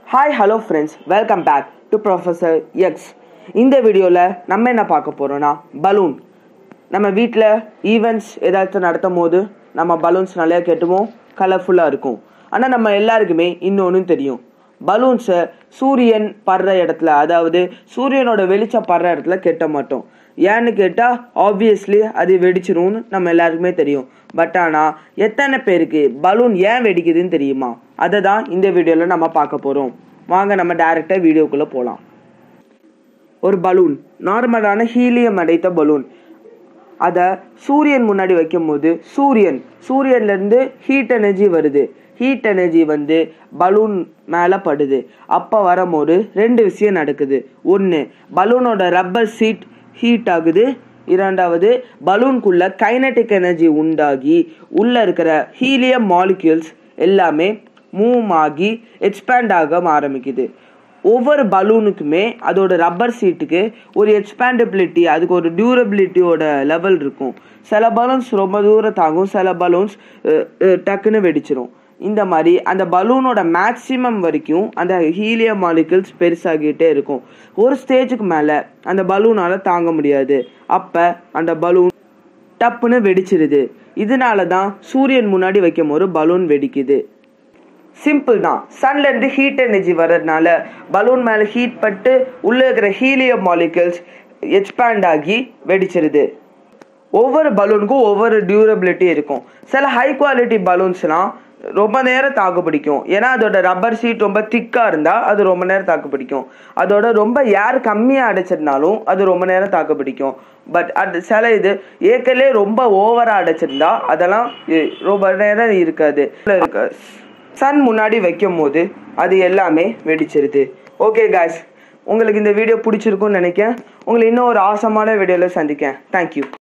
hi hello friends welcome back to professor X இந்த வீடியோவில் நம்ம என்ன பார்க்க போகிறோன்னா பலூன் நம்ம வீட்டில் ஈவெண்ட்ஸ் ஏதாச்சும் நடத்தும் போது நம்ம பலூன்ஸ் நிறையா கெட்டுவோம் கலர்ஃபுல்லாக இருக்கும் ஆனால் நம்ம எல்லாருக்குமே இன்னொன்று தெரியும் பலூன்ஸை சூரியன் படுற இடத்துல அதாவது சூரியனோட வெளிச்சம் படுற இடத்துல கெட்ட மாட்டோம் ஏன்னு கேட்டால் ஆப்வியஸ்லி அது வெடிச்சிரும்னு நம்ம எல்லாருக்குமே தெரியும் பட் ஆனால் எத்தனை பேருக்கு பலூன் ஏன் வெடிக்குதுன்னு தெரியுமா அதை தான் இந்த வீடியோவில் நம்ம பார்க்க போகிறோம் வாங்க நம்ம டேரெக்டாக வீடியோக்குள்ளே போகலாம் ஒரு பலூன் நார்மலான ஹீலியம் அடைத்த பலூன் அதை சூரியன் முன்னாடி வைக்கும்போது சூரியன் சூரியன்லேருந்து ஹீட் எனர்ஜி வருது ஹீட் எனர்ஜி வந்து பலூன் மேலே படுது அப்போ வரும்போது ரெண்டு விஷயம் நடக்குது ஒன்று பலூனோட ரப்பர் சீட் ஹீட் ஆகுது இரண்டாவது பலூனுக்குள்ள கைனட்டிக் எனர்ஜி உண்டாகி உள்ளே இருக்கிற ஹீலியம் மாலிக்யூல்ஸ் எல்லாமே மூவ் ஆகி எக்ஸ்பேண்ட் ஆக ஆரம்பிக்குது ஒவ்வொரு பலூனுக்குமே அதோட ரப்பர் சீட்டுக்கு ஒரு எக்ஸ்பேண்டபிலிட்டி அதுக்கு ஒரு டியூரபிலிட்டியோட லெவல் இருக்கும் சில பலூன்ஸ் ரொம்ப தூரம் தாங்கும் சில பலூன்ஸ் டக்குன்னு வெடிச்சிரும் இந்த மாதிரி அந்த பலூனோட மேக்ஸிமம் வரைக்கும் அந்த ஹீலியம் மாலிகல்ஸ் பெருசாகிட்டே இருக்கும் ஒரு ஸ்டேஜுக்கு மேலே அந்த பலூனால் தாங்க முடியாது அப்போ அந்த பலூன் டப்புன்னு வெடிச்சிருது இதனால தான் சூரியன் முன்னாடி வைக்கும் போது பலூன் வெடிக்குது சிம்பிள் தான் சன்லேருந்து ஹீட் எனர்ஜி வர்றதுனால பலூன் மேலே ஹீட் பட்டு உள்ளே இருக்கிற ஹீலியம் மாலிகல்ஸ் எக்ஸ்பேண்ட் ஆகி வெடிச்சிருது ஒவ்வொரு பலூனுக்கும் ஒவ்வொரு டியூரபிலிட்டி இருக்கும் சில ஹை குவாலிட்டி பலூன்ஸ்லாம் ரொம்ப நேரம் தாக்கு பிடிக்கும் ஏன்னா அதோட ரப்பர் சீட் ரொம்ப திக்காக இருந்தால் அது ரொம்ப நேரம் தாக்கு பிடிக்கும் அதோட ரொம்ப ஏர் கம்மியாக அடைச்சிருந்தாலும் அது ரொம்ப நேரம் தாக்கு பிடிக்கும் பட் அது சில இது ஏற்கனவே ரொம்ப ஓவராக அடைச்சிருந்தா அதெல்லாம் ரொம்ப நேரம் இருக்காது சன் முன்னாடி வைக்கும் போது அது எல்லாமே வெடிச்சிருது ஓகே காய்ஸ் உங்களுக்கு இந்த வீடியோ பிடிச்சிருக்கும்னு நினைக்கிறேன் உங்களை இன்னும் ஒரு ஆசமான வீடியோவில் சந்திக்கேன் தேங்க்யூ